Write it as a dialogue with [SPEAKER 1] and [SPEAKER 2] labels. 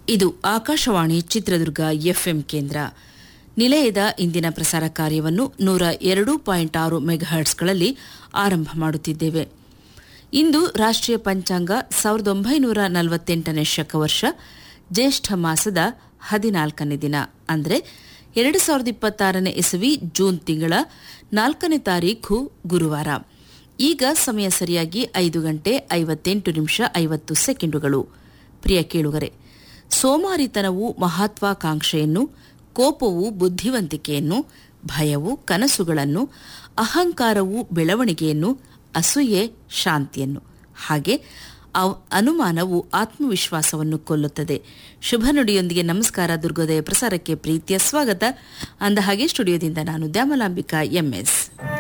[SPEAKER 1] ಇದು ಆಕಾಶವಾಣಿ ಚಿತ್ರದುರ್ಗ ಎಫ್ಎಂ ಕೇಂದ್ರ ನಿಲಯದ ಇಂದಿನ ಪ್ರಸಾರ ಕಾರ್ಯವನ್ನು ನೂರ ಎರಡು ಪಾಯಿಂಟ್ ಆರು ಮೆಗಾಹರ್ಟ್ಸ್ಗಳಲ್ಲಿ ಆರಂಭ ಮಾಡುತ್ತಿದ್ದೇವೆ ಇಂದು ರಾಷ್ಟ್ರೀಯ ಪಂಚಾಂಗ ಸಾವಿರದ ಒಂಬೈನೂರ ನಲವತ್ತೆಂಟನೇ ಶಕವರ್ಷ ಜ್ಯೇಷ್ಠ ಮಾಸದ ಹದಿನಾಲ್ಕನೇ ದಿನ ಅಂದರೆ ಎರಡು ಸಾವಿರದ ಇಪ್ಪತ್ತಾರನೇ ಇಸವಿ ಜೂನ್ ತಿಂಗಳ ನಾಲ್ಕನೇ ತಾರೀಖು ಗುರುವಾರ ಈಗ ಸಮಯ ಸರಿಯಾಗಿ ಐದು ಗಂಟೆ ಐವತ್ತೆಂಟು ನಿಮಿಷ ಐವತ್ತು ಸೆಕೆಂಡುಗಳು ಪ್ರಿಯ ಕೇಳುಗರೆ ಸೋಮಾರಿತನವು ಮಹತ್ವಾಕಾಂಕ್ಷೆಯನ್ನು ಕೋಪವು ಬುದ್ಧಿವಂತಿಕೆಯನ್ನು ಭಯವು ಕನಸುಗಳನ್ನು ಅಹಂಕಾರವು ಬೆಳವಣಿಗೆಯನ್ನು ಅಸೂಯೆ ಶಾಂತಿಯನ್ನು ಹಾಗೆ ಅವ್- ಅನುಮಾನವು ಆತ್ಮವಿಶ್ವಾಸವನ್ನು ಕೊಲ್ಲುತ್ತದೆ ಶುಭ ನುಡಿಯೊಂದಿಗೆ ನಮಸ್ಕಾರ ದುರ್ಗೋದಯ ಪ್ರಸಾರಕ್ಕೆ ಪ್ರೀತಿಯ ಸ್ವಾಗತ ಅಂದ ಹಾಗೆ ಸ್ಟುಡಿಯೋದಿಂದ ನಾನು ದ್ಯಾಮಲಾಂಬಿಕಾ ಎಂಎಸ್